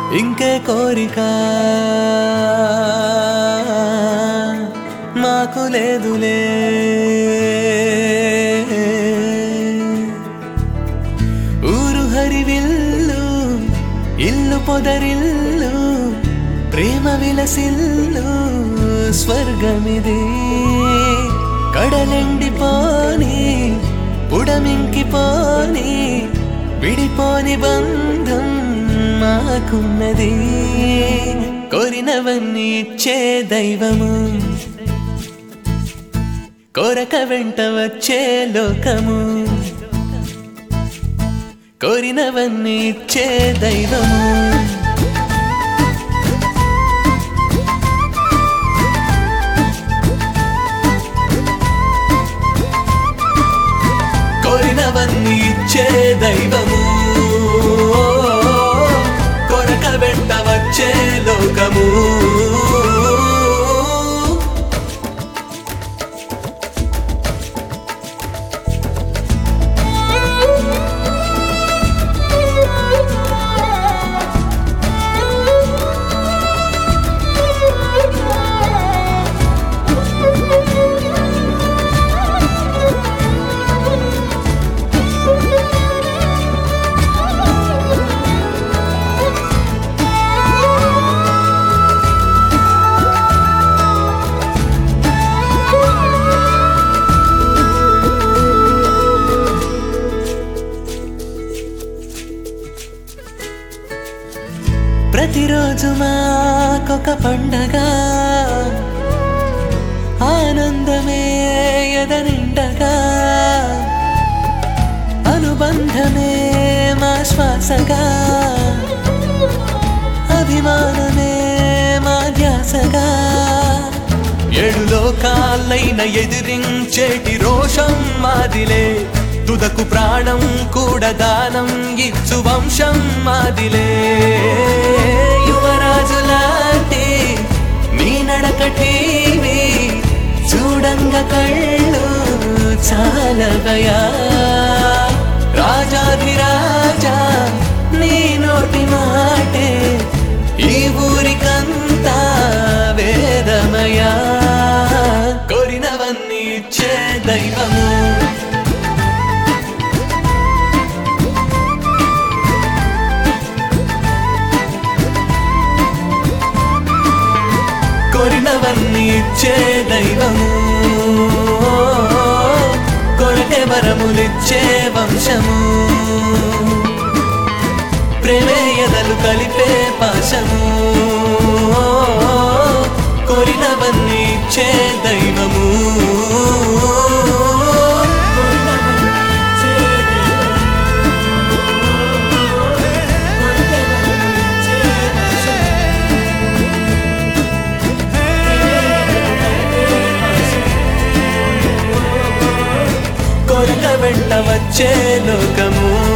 ఇంకే కోరిక మాకు లేదులే ఊరు హరివిల్లు ఇల్లు పొదరిల్లు ప్రేమ విలసిల్లు స్వర్గమిది కడలెండిపోని ఉడమింకిపోని విడిపోని బంధం మాకున్నది కోరినవన్నీ ఇచ్చే దైవము కోరక వెంట వచ్చే లోకము కోరినవన్నీ ఇచ్చే దైవము కోరినవన్నీ ఇచ్చే దైవము కొరక వెంట వచ్చే లోకము ప్రతిరోజు మాకొక పండగ ఆనందమే ఎదనిండగా అనుబంధమే మా శ్వాసగా అభిమానమే మా ధ్యాసగా ఏడు లోకాలైన ఎదిరించేటి రోషం మాదిలే తుదకు ప్రాణం కూడా దానం ఇచ్చు వంశం మాదిలే యువరాజు లాంటి నీ నడక టీవీ చూడంగా కళ్ళు చాలవయా రాజాధిరాజా నీ నోటి మాటే ఈ ఊరికంతా వేదమయా కోరినవన్నీ ఇచ్చే దైవము కోరినవన్నీ ఇచ్చే దైవము కొరకే వరములిచ్చే వంశము ప్రేమే ఎదలు కలిపే పాశము కోరినవన్నీ ఇచ్చే దైవము కొరక వెంట వచ్చే లోకము